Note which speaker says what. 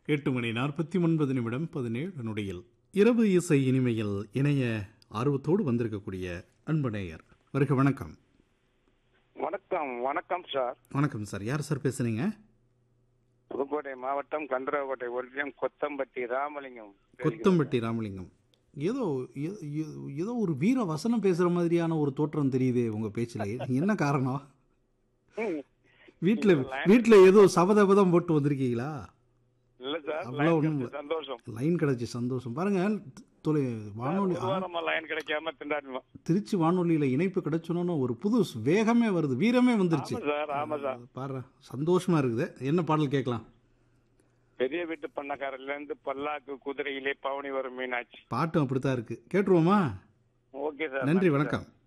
Speaker 1: எட்டு மணி நாற்பத்தி ஒன்பது நிமிடம் பதினேழு நொடியில் இரவு இசை இனிமையில் இணைய ஆர்வத்தோடு வந்திருக்கக்கூடிய அன்பு நேயர் வருக வணக்கம்
Speaker 2: வணக்கம் வணக்கம் சார்
Speaker 1: வணக்கம் சார் யார் சார் பேசுறீங்க
Speaker 2: புதுக்கோட்டை மாவட்டம் கந்தரகோட்டை ஒன்றியம் கொத்தம்பட்டி ராமலிங்கம்
Speaker 1: கொத்தம்பட்டி ராமலிங்கம் ஏதோ ஏ- ஏ- ஏதோ ஒரு வீர வசனம் பேசுற மாதிரியான ஒரு தோற்றம் தெரியுதே உங்க பேச்சுல என்ன காரணம்
Speaker 2: ம்.
Speaker 1: வீட்ல வீட்ல ஏதோ சபதபதம் போட்டு வந்திருக்கீங்களா
Speaker 2: இல்ல சார்
Speaker 1: அவ்வளவு
Speaker 2: லைன்
Speaker 1: ஒண்ணும்
Speaker 2: கிடைச்ச சந்தோஷம்
Speaker 1: லைன் கிடைச்சி சந்தோஷம் பாருங்க தொலை வானொலி
Speaker 2: ஒரு வாரமா லைன் கிடைக்காம திண்டாடணும்
Speaker 1: திருச்சி வானொலியில இணைப்பு கிடைச்சோன்னு ஒரு புது வேகமே வருது வீரமே வந்துருச்சு
Speaker 2: ஆமா சார் ஆமா சார்
Speaker 1: பாரு சந்தோஷமா இருக்குது என்ன பாடல் கேட்கலாம்
Speaker 2: பெரிய வீட்டு பண்ணக்காரர்ல இருந்து பல்லாக்கு குதிரையிலே பவனி வரும் மீனாட்சி
Speaker 1: பாட்டும் அப்படித்தான் இருக்கு கேட்டுருவோமா
Speaker 2: ஓகே சார்
Speaker 1: நன்றி வணக்கம்